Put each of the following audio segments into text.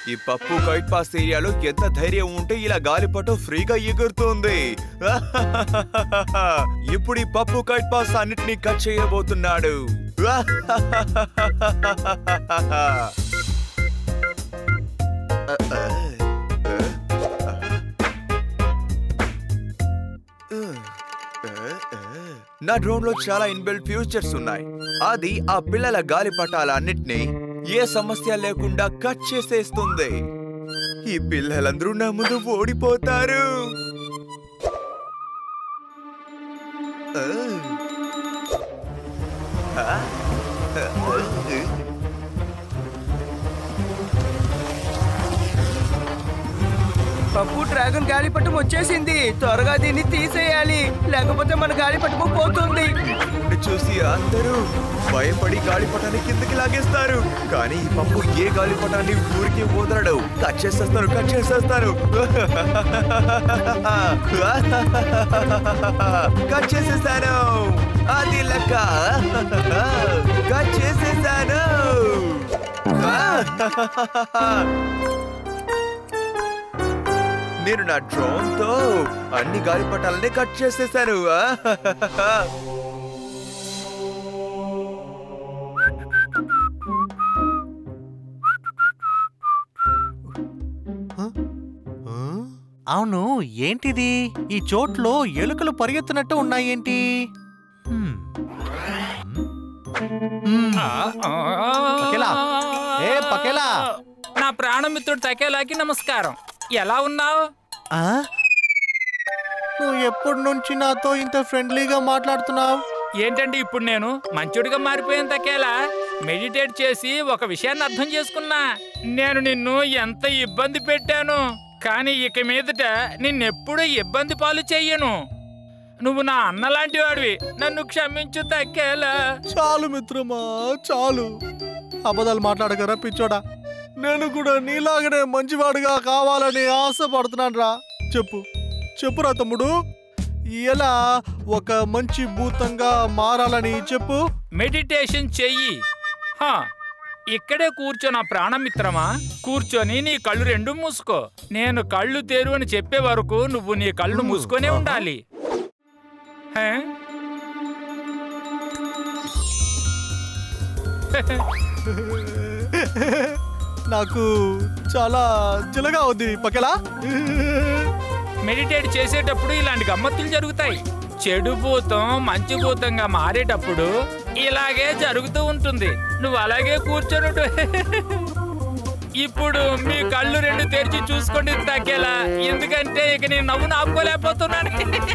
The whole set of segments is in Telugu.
ఈ పప్పు కైట్ పాస్ ఏరియాలో ఎంత ధైర్యం ఉంటే ఇలా గాలిపటం ఫ్రీగా ఎగురుతుంది ఇప్పుడు ఈ పప్పు కైట్ పాస్ అన్నిటినీ కట్ చేయబోతున్నాడు నా డ్రోన్ లో చాలా ఇన్బిల్ట్ ఫ్యూచర్స్ ఉన్నాయి అది ఆ పిల్లల గాలిపటాలన్నిటినీ ఏ సమస్య లేకుండా కట్ చేసేస్తుంది ఈ పిల్లలందరూ నా ముందు ఓడిపోతారు ఆ. ఆ. పప్పు డ్రాగన్ గాలిపటం వచ్చేసింది త్వరగా దీన్ని తీసేయాలి లేకపోతే మన గాలిపటము పోతుంది నుండి చూసి అందరూ భయపడి గాలిపటాన్ని కిందకి లాగేస్తారు కానీ ఈ పప్పు ఏ గాలిపటాన్ని ఊరికి వదలడు కట్ చేసేస్తారు కట్ చేసేస్తారు కట్ చేసేసాను అది లెక్క కట్ చేసేసాను నేను నా డ్రోన్ తో అన్ని గాలిపటాలని కట్ చేసేసాను అవును ఏంటిది ఈ చోట్లో ఎలుకలు పరిగెత్తున్నట్టు ఉన్నాయేంటి హ్మ్. హ్మ్. పకేలా ఏ పకేలా నా ప్రాణమిత్రుడు తకేలాకి నమస్కారం ఎలా ఉన్నావు ఆ? నువ్వు ఎప్పటి నుంచి నాతో ఇంత ఫ్రెండ్లీగా మాట్లాడుతున్నావు ఏంటండి ఇప్పుడు నేను మంచుడిగా మారిపోయాను తకేలా మెడిటేట్ చేసి ఒక విషయాన్ని అర్థం చేసుకున్నా నేను నిన్ను ఎంత ఇబ్బంది పెట్టాను కానీ ఇక మీదట నిన్నెప్పుడూ ఇబ్బంది పాలు చెయ్యను నువ్వు నా అన్న లాంటి వాడివి నన్ను క్షమించు తక్కేలా చాలు మిత్రమా చాలు అబద్ధాలు మాట్లాడగరా పిచ్చోడా నేను కూడా నీలాగనే మంచివాడిగా కావాలని ఆశపడుతున్నాను రా చెప్పు చెప్పురా తమ్ముడు ఎలా ఒక మంచి భూతంగా మారాలని చెప్పు మెడిటేషన్ చెయ్యి హా, ఇక్కడే కూర్చో నా ప్రాణమిత్రమా కూర్చొని నీ కళ్ళు రెండు మూసుకో నేను కళ్ళు తెరు అని చెప్పే వరకు నువ్వు నీ కళ్ళు మూసుకొనే ఉండాలి హే? నాకు చాలా చిలగా ఉంది పక్కలా మెడిటేట్ చేసేటప్పుడు ఇలాంటి గమ్మత్తులు జరుగుతాయి చెడు భూతం మంచి భూతంగా మారేటప్పుడు ఇలాగే జరుగుతూ ఉంటుంది నువ్వు అలాగే కూర్చొని ఇప్పుడు మీ కళ్ళు రెండు తెరిచి చూసుకోండి తగ్గేలా ఎందుకంటే ఇక నేను నవ్వును ఆపుకోలేకపోతున్నాను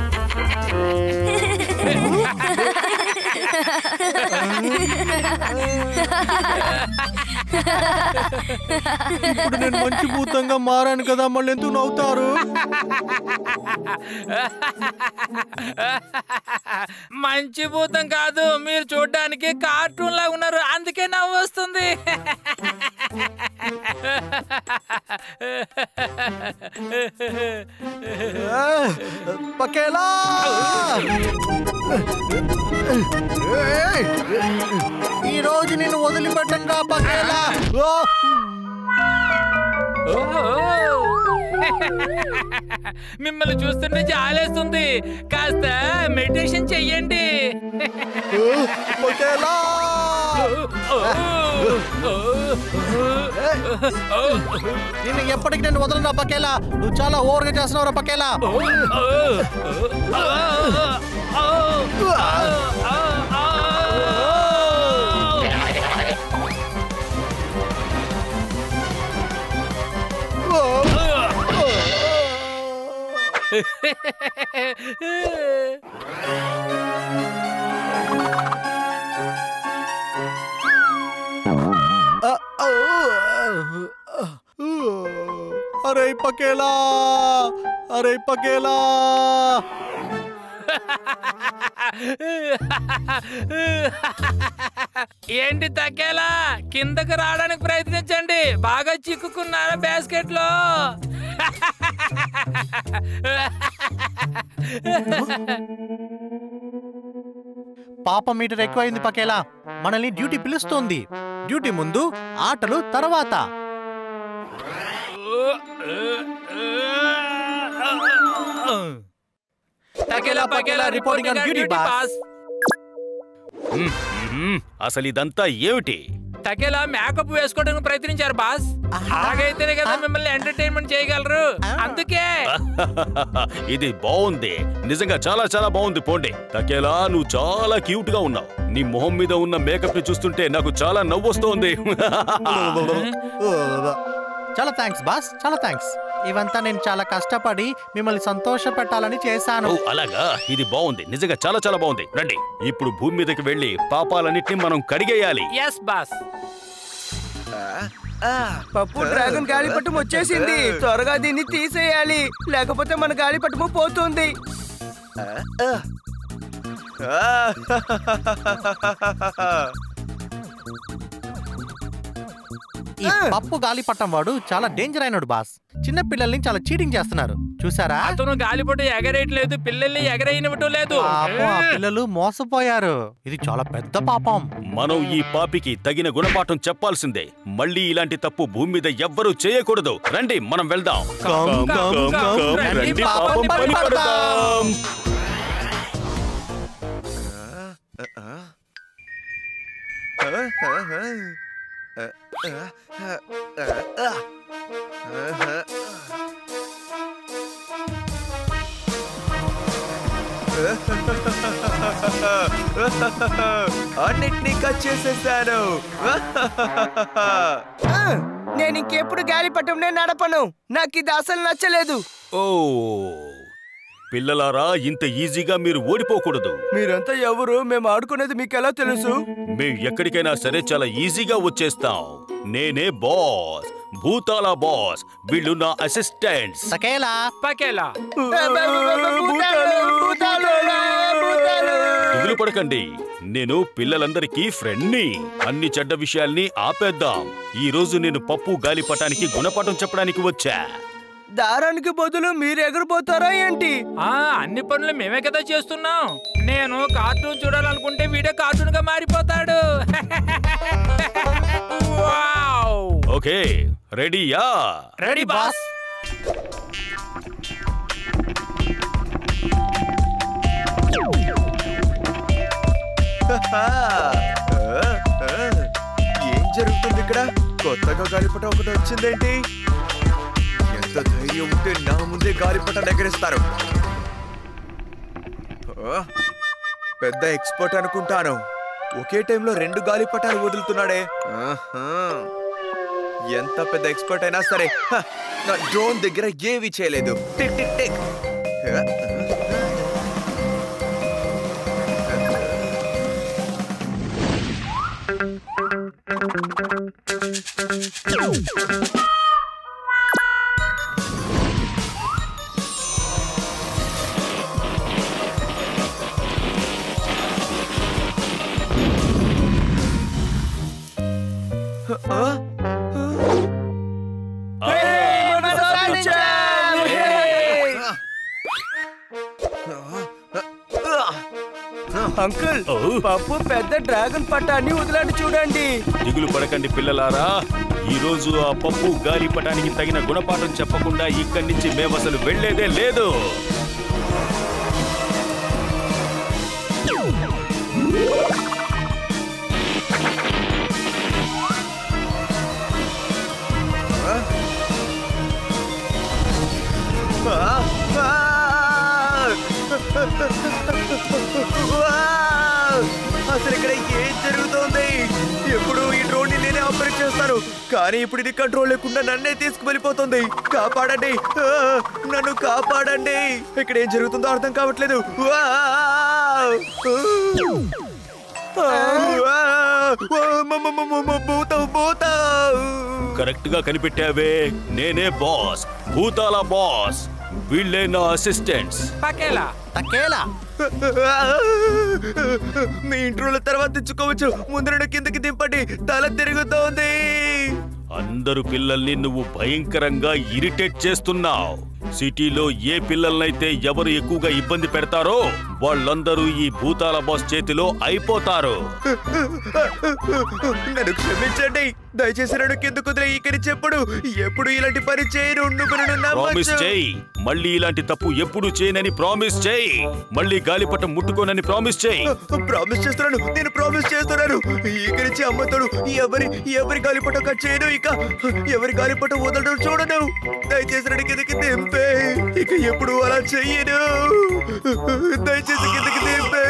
ఇప్పుడు నేను మంచి భూతంగా మారాను కదా మళ్ళీ ఎందుకు నవ్వుతారు మంచి భూతం కాదు మీరు చూడడానికి కార్టూన్ లా ఉన్నారు అందుకే నవ్వు వస్తుంది ఆ, పకేలా ఏయ్! ఈ రోజు నేను వదిలిపెట్టను రా పకేలా ఓ! ఓహో! మిమ్మల్ని చూస్తుంటే జాలేస్తుంది కాస్త మెడిటేషన్ చెయ్యండి ఓ, పకేలా నిన్ను ఎప్పటికి నేను వదలరా పకేలా నువ్వు చాలా ఓవర్గా చేస్తున్నావు రా పకేలా అరే పకేలా అరే పకేలా ఏంటి తక్కేలా కిందకి రావడానికి ప్రయత్నించండి బాగా చిక్కుకున్నారా బాస్కెట్ లో పాప మీటర్ ఎక్కువైంది పకేలా మనల్ని డ్యూటీ పిలుస్తోంది డ్యూటీ ముందు ఆటలు తర్వాత తకేలా పకేలా reporting on duty boss hmm, hmm. అసలు ఇదంతా ఏమిటి తకేలా మేకప్ వేసుకోవడానికి ప్రయత్నించారు బాస్ అలాగైతేనే కదా మిమ్మల్ని ఎంటర్టైన్మెంట్ చేయగలరు అందుకే ఇది బాగుంది నిజంగా చాలా చాలా బాగుంది పోండి తకేలా నువ్వు చాలా క్యూట్ గా ఉన్నావు నీ మొహం మీద ఉన్న మేకప్ ని చూస్తుంటే నాకు చాలా నవ్వొస్తోంది చాలా థ్యాంక్స్ బాస్ చాలా థ్యాంక్స్ ఇవంతా నేను చాలా కష్టపడి మిమ్మల్ని సంతోష పెట్టాలని చేశాను ఓ అలాగా ఇది బాగుంది నిజంగా చాలా చాలా బాగుంది రండి ఇప్పుడు భూమి మీదకి వెళ్ళి పాపాలన్నిటిని మనం కడిగేయాలి ఎస్ బాస్ పప్పు డ్రాగన్ గాలిపటం వచ్చేసింది త్వరగా దీన్ని తీసేయాలి లేకపోతే మన గాలిపటము పోతుంది ఈ పప్పు గాలిపట్టం వాడు చాలా డేంజర్ అయినాడు బాస్ చిన్న పిల్లల్ని చాలా చీటింగ్ చేస్తున్నారు చూసారా అతను గాలిపట ఎగరేయట్లేదు పిల్లల్ని ఎగరేయనివ్వటం లేదు పాపం ఆ పిల్లలు మోసపోయారు ఇది చాలా పెద్ద పాపం మనం ఈ పాపికి తగిన గుణపాఠం చెప్పాల్సిందే మళ్ళీ ఇలాంటి తప్పు భూమి మీద ఎవ్వరూ చేయకూడదు రండి మనం వెళ్దాం కమ్, కమ్, కమ్, రండి, రండి, పాపం పాపం పని పని పడదాం. పడదాం. అన్నిటినీ కట్ చేసేసాను ఆ, నేను ఇంకెప్పుడు గాలిపటంనే నడపను నాకు ఇది అసలు నచ్చలేదు ఓ పిల్లలారా ఇంత ఈజీగా మీరు ఓడిపోకూడదు మీరంతా ఎవరు మేము ఆడుకునేది మీకు ఎలా తెలుసు మేం ఎక్కడికైనా సరే చాలా ఈజీగా వచ్చేస్తాం నేనే బాస్ భూతాల బాస్ వీళ్ళు నా అసిస్టెంట్స్ సకేలా పకేలా భూతాలు, భూతాలు, భూతాలు. దిగులు పడకండి నేను పిల్లలందరికీ ఫ్రెండ్ని అన్ని చెడ్డ విషయాల్ని ఆపేద్దాం ఈ రోజు నేను పప్పు గాలిపటానికి గుణపాఠం చెప్పడానికి వచ్చా దారానికి బదులు మీరు ఎగిరిపోతారా ఏంటి ఆ అన్ని పనులు మేమే కదా చేస్తున్నాం నేను కార్టూన్ చూడాలనుకుంటే వీడియో కార్టూన్ గా మారిపోతాడు వావ్! ఓకే రెడీయా రెడీ బాస్ ఏం జరుగుతుంది ఇక్కడ కొత్తగా గాలిపటం ఒకటి వచ్చిందేంటి ఎంత ధైర్యం ఉంటే నా ముందే గాలిపటం ఎగరేస్తారు ఆ, పెద్ద ఎక్స్పర్ట్ అనుకుంటాను ఒకే టైంలో రెండు గాలిపటాలు వదులుతున్నాడే ఆహా. ఎంత పెద్ద ఎక్స్పర్ట్ అయినా సరే హ, నా డ్రోన్ దగ్గర ఏవి చేయలేదు టిక్ టిక్ టిక్ హ, ఆ, మనం సాధించాం! అంకుల్ ఓ. పప్పు పెద్ద డ్రాగన్ పట్టాన్ని వదిలాడు చూడండి దిగులు పడకండి పిల్లలారా ఈ రోజు ఆ పప్పు గాలిపటానికి తగిన గుణపాఠం చెప్పకుండా ఇక్కడి నుంచి మేము అసలు వెళ్లేదే లేదు అసలు ఇక్కడ ఏం జరుగుతోంది ఎప్పుడు ఈ డ్రోన్ ని నేనే ఆపరేట్ చేస్తాను కానీ ఇప్పుడు ఇది కంట్రోల్ లేకుండా నన్నే తీసుకువెళ్ళిపోతుంది కాపాడండి ఆ, నన్ను కాపాడండి ఇక్కడ ఏం జరుగుతుందో అర్థం కావట్లేదు వా! వా! వా! మ- మ- మ- మ- మ- భూతం భూతం కరెక్ట్ గా కనిపెట్టావే నేనే బాస్ భూతాల బాస్ వీళ్ళే నా అసిస్టెంట్స్ పకేలా తకేలా మీ ఇంట్రోల తర్వాత తెచ్చుకోవచ్చు ముందు నన్ను కిందకి దింపండి తల తిరుగుతోంది అందరు పిల్లల్ని నువ్వు భయంకరంగా ఇరిటేట్ చేస్తున్నావు సిటీలో ఏ పిల్లల్నైతే ఎవరు ఎక్కువగా ఇబ్బంది పెడతారో వాళ్ళందరూ ఈ భూతాల బాస్ చేతిలో అయిపోతారు నన్ను క్షమించండి దయచేసి నన్ను కింద కుదిరే ఇక్కడి చెప్పుడు ఎప్పుడు ఇలాంటి పని చేయను నువ్వు నన్ను ప్రామిస్ నమ్మొచ్చు. చేయి మళ్ళీ ఇలాంటి తప్పు ఎప్పుడు చేయనని ప్రామిస్ చేయి మళ్ళీ గాలిపటం ముట్టుకోనని ప్రామిస్ చేయి ప్రామిస్ చేస్తున్నాను నేను ప్రామిస్ చేస్తున్నాను ఇక్కడి నుంచి అమ్మతోడు ఎవరి ఎవరి గాలిపటం కట్ చేయను ఇక ఎవరి గాలిపటం వదలడం చూడను దయచేసి నన్ను కిందకి దింపే ఇక ఎప్పుడు అలా చెయ్యను దయచేసి కిందకి దింపే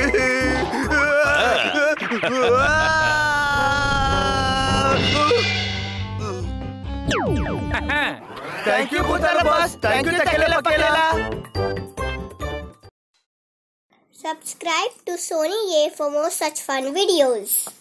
థ్యాంక్ యూ భూతాల బాస్ థ్యాంక్ యూ తకేలా పకేలా Subscribe to Sony A for more such fun videos.